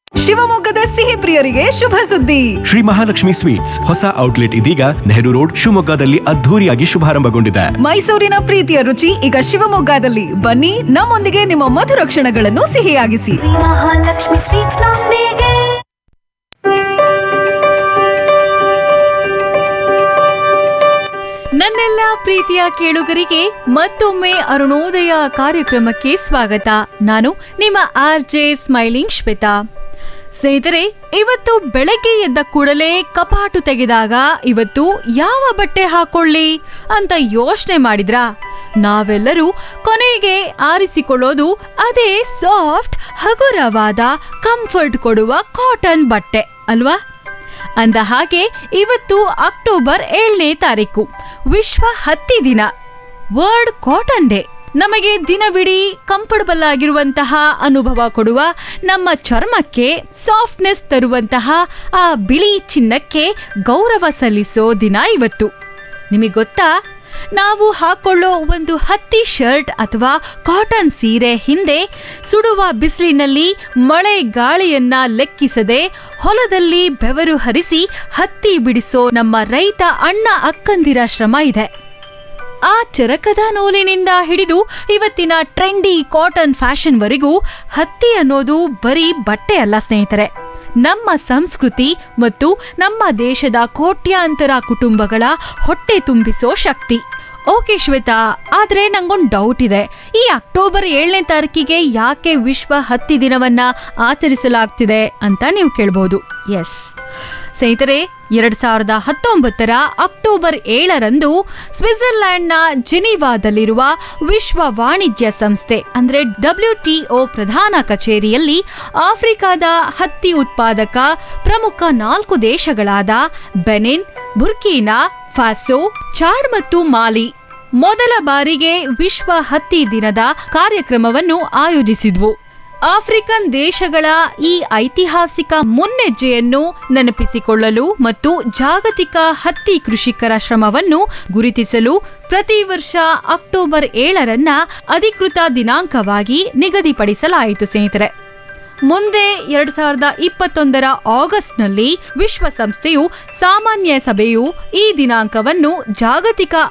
ಶಿವಮೊಗ್ಗದ ಸಿಹಿ ಪ್ರಿಯರಿಗೆ ಶುಭ ಸುದ್ದಿ ಶ್ರೀ ಮಹಾಲಕ್ಷ್ಮಿ ಸ್ವೀಟ್ಸ್ ಹೊಸ ಔಟ್ಲೆಟ್ ಇದೀಗ ನೆಹರು ರೋಡ್ ಶಿವಮೊಗ್ಗದಲ್ಲಿ ಅದ್ಧೂರಿಯಾಗಿ ಶುಭಾರಂಭಗೊಂಡಿದೆ ಮೈಸೂರಿನ ಪ್ರೀತಿಯ ರುಚಿ ಈಗ ಶಿವಮೊಗ್ಗದಲ್ಲಿ ಬನ್ನಿ ನಮ್ಮೊಂದಿಗೆ ನಿಮ್ಮ ಮಧುರ ಕ್ಷಣಗಳನ್ನು ಸಿಹಿಯಾಗಿಸಿ ಮಹಾಲಕ್ಷ್ಮಿ ಸ್ವೀಟ್ಸ್ ನೊಂದಿಗೆ ನನ್ನೆಲ್ಲ ಪ್ರೀತಿಯ ಕೇಳುಗರಿಗೆ ಮತ್ತೊಮ್ಮೆ ಅರುಣೋದಯ ಕಾರ್ಯಕ್ರಮಕ್ಕೆ ಸ್ವಾಗತ ನಾನು ನಿಮ್ಮ ಆರ್ ಜೆ ಸ್ಮೈಲಿಂಗ್ ಶ್ವೇತಾ ಸ್ನೇಹಿತರೆ ಇವತ್ತು ಬೆಳಗ್ಗೆ ಎದ್ದ ಕೂಡಲೇ ಕಪಾಟು ತೆಗೆದಾಗ ಇವತ್ತು ಯಾವ ಬಟ್ಟೆ ಹಾಕೊಳ್ಳಿ ಅಂತ ಯೋಚನೆ ಮಾಡಿದ್ರಾ ನಾವೆಲ್ಲರೂ ಕೊನೆಗೆ ಆರಿಸಿಕೊಳ್ಳೋದು ಅದೇ ಸಾಫ್ಟ್ ಹಗುರವಾದ ಕಂಫರ್ಟ್ ಕೊಡುವ ಕಾಟನ್ ಬಟ್ಟೆ ಅಲ್ವಾ ಅಂದ ಹಾಗೆ ಇವತ್ತು ಅಕ್ಟೋಬರ್ ಏಳನೇ ತಾರೀಕು ವಿಶ್ವ ಹತ್ತಿ ದಿನ ವರ್ಲ್ಡ್ ಕಾಟನ್ ಡೇ ನಮಗೆ ದಿನವಿಡೀ ಕಂಫರ್ಟಬಲ್ ಆಗಿರುವಂತಹ ಅನುಭವ ಕೊಡುವ ನಮ್ಮ ಚರ್ಮಕ್ಕೆ ಸಾಫ್ಟ್ನೆಸ್ ತರುವಂತಹ ಆ ಬಿಳಿ ಚಿನ್ನಕ್ಕೆ ಗೌರವ ಸಲ್ಲಿಸೋ ದಿನ ಇವತ್ತು ನಿಮಗೆ ಗೊತ್ತಾ ನಾವು ಹಾಕೊಳ್ಳೋ ಒಂದು ಹತ್ತಿ ಶರ್ಟ್ ಅಥವಾ ಕಾಟನ್ ಸೀರೆ ಹಿಂದೆ ಸುಡುವ ಬಿಸಿಲಿನಲ್ಲಿ ಮಳೆ ಗಾಳಿಯನ್ನ ಲೆಕ್ಕಿಸದೆ ಹೊಲದಲ್ಲಿ ಬೆವರು ಹರಿಸಿ ಹತ್ತಿ ಬಿಡಿಸೋ ನಮ್ಮ ರೈತ ಅಣ್ಣ ಅಕ್ಕಂದಿರ ಶ್ರಮ ಇದೆ ಆ ಚರಕದ ನೂಲಿನಿಂದ ಹಿಡಿದು ಇವತ್ತಿನ ಟ್ರೆಂಡಿ ಕಾಟನ್ ಫ್ಯಾಷನ್ವರೆಗೂ ಹತ್ತಿ ಅನ್ನೋದು ಬರೀ ಬಟ್ಟೆ ಅಲ್ಲ ಸ್ನೇಹಿತರೆ ನಮ್ಮ ಸಂಸ್ಕೃತಿ ಮತ್ತು ನಮ್ಮ ದೇಶದ ಕೋಟ್ಯಾಂತರ ಕುಟುಂಬಗಳ ಹೊಟ್ಟೆ ತುಂಬಿಸೋ ಶಕ್ತಿ ಓಕೆ ಶ್ವೇತಾ ಆದ್ರೆ ನಂಗೊಂದು ಡೌಟ್ ಇದೆ ಈ ಅಕ್ಟೋಬರ್ ಏಳನೇ ತಾರೀಕಿಗೆ ಯಾಕೆ ವಿಶ್ವ ಹತ್ತಿ ದಿನವನ್ನ ಆಚರಿಸಲಾಗ್ತಿದೆ ಅಂತ ನೀವು ಕೇಳ್ಬೋದು ಎಸ್ ಸ್ನೇಹಿತರೆ ಎರಡ್ ಸಾವಿರದ ಹತ್ತೊಂಬತ್ತರ ಅಕ್ಟೋಬರ್ ಏಳರಂದು ಸ್ವಿಟ್ಜರ್ಲ್ಯಾಂಡ್ನ ಜೆನೀವಾದಲ್ಲಿರುವ ವಿಶ್ವ ವಾಣಿಜ್ಯ ಸಂಸ್ಥೆ ಅಂದ್ರೆ ಡಬ್ಲ್ಯೂಟಿಒ ಪ್ರಧಾನ ಕಚೇರಿಯಲ್ಲಿ ಆಫ್ರಿಕಾದ ಹತ್ತಿ ಉತ್ಪಾದಕ ಪ್ರಮುಖ ನಾಲ್ಕು ದೇಶಗಳಾದ ಬೆನಿನ್ ಬುರ್ಕಿನಾ ಫಾಸೋ ಚಾಡ್ ಮತ್ತು ಮಾಲಿ ಮೊದಲ ಬಾರಿಗೆ ವಿಶ್ವ ಹತ್ತಿ ದಿನದ ಕಾರ್ಯಕ್ರಮವನ್ನು ಆಯೋಜಿಸಿದ್ವು ಆಫ್ರಿಕನ್ ದೇಶಗಳ ಈ ಐತಿಹಾಸಿಕ ಮುನ್ನೆಜ್ಜೆಯನ್ನು ನೆನಪಿಸಿಕೊಳ್ಳಲು ಮತ್ತು ಜಾಗತಿಕ ಹತ್ತಿ ಕೃಷಿಕರ ಶ್ರಮವನ್ನು ಗುರುತಿಸಲು ಪ್ರತಿ ವರ್ಷ ಅಕ್ಟೋಬರ್ ಏಳರನ್ನ ಅಧಿಕೃತ ದಿನಾಂಕವಾಗಿ ನಿಗದಿಪಡಿಸಲಾಯಿತು ಸ್ನೇಹಿತರೆ ಮುಂದೆ ಎರಡ್ ಸಾವಿರದ ಇಪ್ಪತ್ತೊಂದರ ಆಗಸ್ಟ್ನಲ್ಲಿ ವಿಶ್ವಸಂಸ್ಥೆಯು ಸಾಮಾನ್ಯ ಸಭೆಯು ಈ ದಿನಾಂಕವನ್ನು ಜಾಗತಿಕ